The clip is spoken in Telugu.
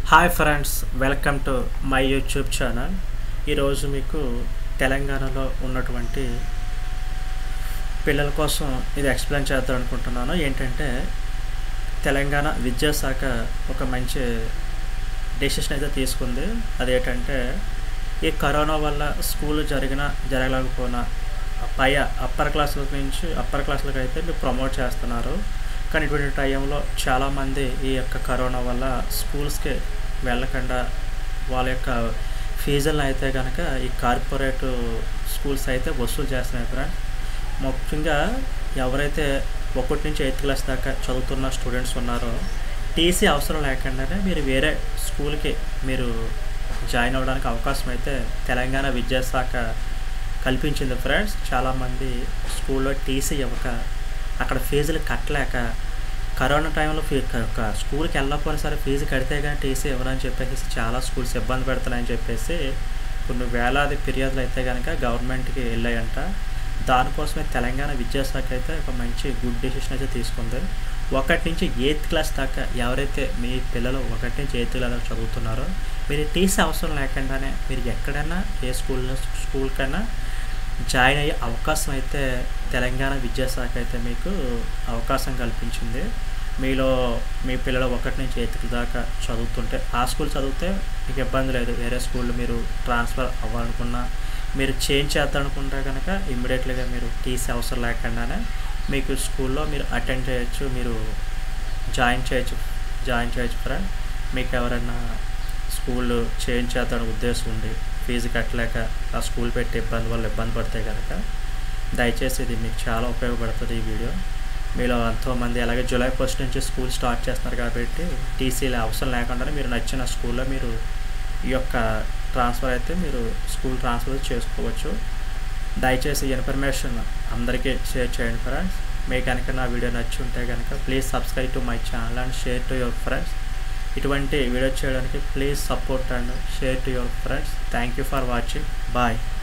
hi friends welcome to my YouTube channel ఈరోజు మీకు తెలంగాణలో ఉన్నటువంటి పిల్లల కోసం ఇది ఎక్స్ప్లెయిన్ చేద్దాం అనుకుంటున్నాను ఏంటంటే తెలంగాణ విద్యాశాఖ ఒక మంచి డెసిషన్ అయితే తీసుకుంది అదేంటంటే ఈ కరోనా వల్ల స్కూల్ జరిగిన జరగలేకపోయినా పై అప్పర్ క్లాసుల నుంచి అప్పర్ క్లాసులకు అయితే మీరు ప్రమోట్ చేస్తున్నారు కానీ ఇటువంటి టైంలో చాలామంది ఈ యొక్క కరోనా వల్ల స్కూల్స్కి వెళ్ళకుండా వాళ్ళ యొక్క ఫీజులను అయితే కనుక ఈ కార్పొరేట్ స్కూల్స్ అయితే వసూలు చేస్తున్నాయి ఫ్రెండ్ ముఖ్యంగా ఎవరైతే ఒకటి నుంచి ఎయిత్ క్లాస్ దాకా చదువుతున్న స్టూడెంట్స్ ఉన్నారో టీసీ అవసరం లేకుండానే మీరు వేరే స్కూల్కి మీరు జాయిన్ అవ్వడానికి అవకాశం అయితే తెలంగాణ విద్యాశాఖ కల్పించింది ఫ్రెండ్స్ చాలామంది స్కూల్లో టీసీ ఇవ్వక అక్కడ ఫీజులు కట్టలేక కరోనా టైంలో ఫీ ఒక స్కూల్కి వెళ్ళకపోయినా సరే ఫీజు కడితే కానీ టీసీ ఇవ్వరని చెప్పేసి చాలా స్కూల్స్ ఇబ్బంది పెడుతున్నాయని చెప్పేసి కొన్ని వేలాది ఫిర్యాదులు అయితే కనుక గవర్నమెంట్కి వెళ్ళాయంట దానికోసమే తెలంగాణ విద్యాశాఖ అయితే ఒక మంచి గుడ్ డెసిషన్ అయితే తీసుకుంది ఒకటి నుంచి ఎయిత్ క్లాస్ దాకా ఎవరైతే మీ పిల్లలు ఒకటి నుంచి ఎయిత్ క్లాస్ దాకా చదువుతున్నారో మీరు టీసీ అవసరం లేకుండానే మీరు ఎక్కడైనా ఏ స్కూల్ స్కూల్కైనా జాయిన్ అయ్యే అవకాశం అయితే తెలంగాణ విద్యాశాఖ అయితే మీకు అవకాశం కల్పించింది మీలో మీ పిల్లలు ఒకటి నుంచి ఎయిత్ దాకా చదువుతుంటే ఆ స్కూల్ చదివితే మీకు ఇబ్బంది లేదు వేరే స్కూల్ మీరు ట్రాన్స్ఫర్ అవ్వాలనుకున్నా మీరు చేంజ్ చేద్దామనుకుంటే కనుక ఇమ్మీడియట్లీగా మీరు టీసీ అవసరం లేకుండానే మీకు స్కూల్లో మీరు అటెండ్ చేయొచ్చు మీరు జాయిన్ చేయొచ్చు జాయిన్ చేయొచ్చు ఫ్రెండ్ మీకు ఎవరైనా స్కూల్ చేంజ్ చేద్దామని ఉద్దేశం ఉంది ఫీజు కట్టలేక ఆ స్కూల్ పెట్టి ఇబ్బంది వల్ల ఇబ్బంది పడితే కనుక దయచేసి ఇది మీకు చాలా ఉపయోగపడుతుంది ఈ వీడియో మీలో ఎంతోమంది అలాగే జూలై ఫస్ట్ నుంచి స్కూల్ స్టార్ట్ చేస్తున్నారు కాబట్టి టీసీలు అవసరం లేకుండానే మీరు నచ్చిన స్కూల్లో మీరు ఈ యొక్క ట్రాన్స్ఫర్ అయితే మీరు స్కూల్ ట్రాన్స్ఫర్ చేసుకోవచ్చు దయచేసి ఈ ఇన్ఫర్మేషన్ అందరికీ షేర్ చేయండి ఫ్రెండ్స్ మీకు కనుక నా వీడియో నచ్చి ఉంటే కనుక please subscribe to my channel and share to your friends ఇటువంటి వీడియో చేయడానికి please support and share to your friends thank you for watching bye